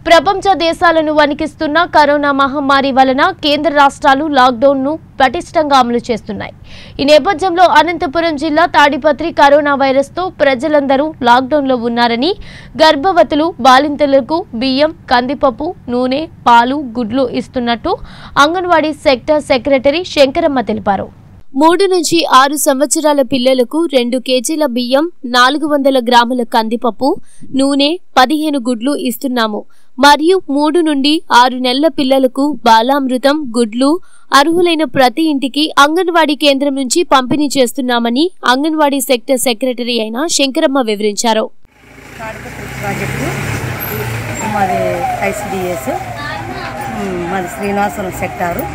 ప్రపంచ దేశాలను వణికిస్తున్న కరోనా మహమ్మారి వలన కేంద్ర రాష్ట్రాలు లాక్డౌన్ను పటిష్టంగా అమలు చేస్తున్నాయి ఈ నేపథ్యంలో అనంతపురం జిల్లా తాడిపత్రి కరోనా వైరస్తో ప్రజలందరూ లాక్డౌన్లో ఉన్నారని గర్భవతులు బాలింతలకు బియ్యం కందిపప్పు నూనె పాలు గుడ్లు ఇస్తున్నట్టు అంగన్వాడీ సెక్టర్ సెక్రటరీ శంకరమ్మ తెలిపారు మూడు నుంచి ఆరు సంవత్సరాల పిల్లలకు రెండు కేజీల బియ్యం నాలుగు వందల గ్రాముల కందిపప్పు నూనె పదిహేను గుడ్లు ఇస్తున్నాము మరియు మూడు నుండి ఆరు నెలల పిల్లలకు బాలామృతం గుడ్లు అర్హులైన ప్రతి ఇంటికి అంగన్వాడీ కేంద్రం నుంచి పంపిణీ చేస్తున్నామని అంగన్వాడీ సెక్టర్ సెక్రటరీ అయిన శంకరమ్మ వివరించారు తాడిపత్రి ప్రాజెక్టు మాది ఐసిడిఎస్ మాది శ్రీనివాసపురం సెక్టారు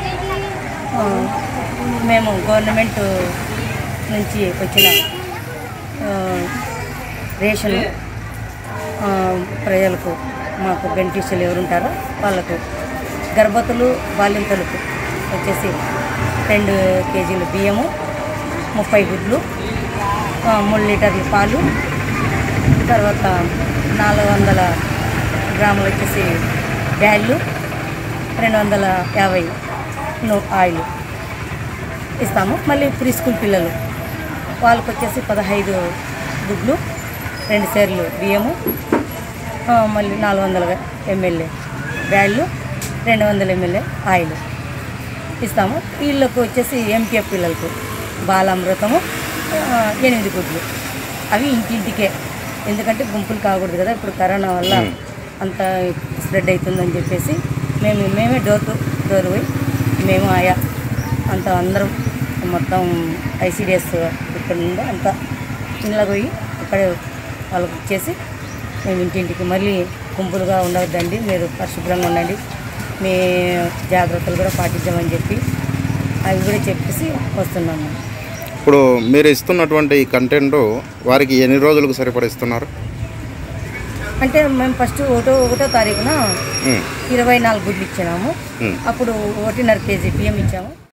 ఆ, మేము గవర్నమెంట్ నుంచి వచ్చిన ఆ, రేషన్ ఆ, ప్రజలకు మాకు బెనిఫిషియల్ ఎవరు ఉంటారో వాళ్ళకు గర్భవతులు బాలింతలకు వచ్చేసి రెండు కేజీలు బియ్యము ముప్పై గుడ్లు ఆ, మూడు లీటర్ల పాలు తర్వాత నాలుగు వందల గ్రాములు వచ్చేసి బ్యాళ్ళు రెండు వందల యాభై నూ ఆయిల్ ఇస్తాము మళ్ళీ ప్రీ స్కూల్ పిల్లలు వాళ్ళకి వచ్చేసి పదహైదు గుడ్లు రెండు సేర్లు బియ్యము ఆ, మళ్ళీ నాలుగు వందల ఎంఎల్ఏ బ్యాళ్ళు రెండు వందల ఎంఎల్ఏ ఆయిల్ ఇస్తాము వీళ్ళకు వచ్చేసి ఎంపీఎఫ్ పిల్లలకు బాలామృతము ఆ, ఎనిమిది గుడ్లు అవి ఇంటింటికే ఎందుకంటే గుంపులు కాకూడదు కదా ఇప్పుడు కరోనా వల్ల అంత స్ప్రెడ్ అవుతుందని చెప్పేసి మేము మేమే డోర్ టు డోర్ పోయి మేము ఆయా అంత అందరం మొత్తం ఐసీడిఎస్ ఇక్కడ నుండి అంతా ఇంట్లో పోయి అక్కడే వాళ్ళకి ఇచ్చేసి మేము ఇంటింటికి మళ్ళీ గుంపులుగా ఉండవద్దండి మీరు పరిశుభ్రంగా ఉండండి మీ జాగ్రత్తలు కూడా పాటించామని చెప్పి అవి కూడా చెప్పేసి వస్తున్నాము ఇప్పుడు మీరు ఇస్తున్నటువంటి ఈ కంటెంట్ వారికి ఎన్ని రోజులకు సరిపడా ఇస్తున్నారు అంటే మేము ఫస్ట్ ఒకటో ఒకటో తారీఖున ఉమ్, ఇరవై నాలుగు గుడ్లు ఇచ్చినాము ఉమ్. అప్పుడు ఒకటిన్నర కేజీ బియ్యం ఇచ్చాము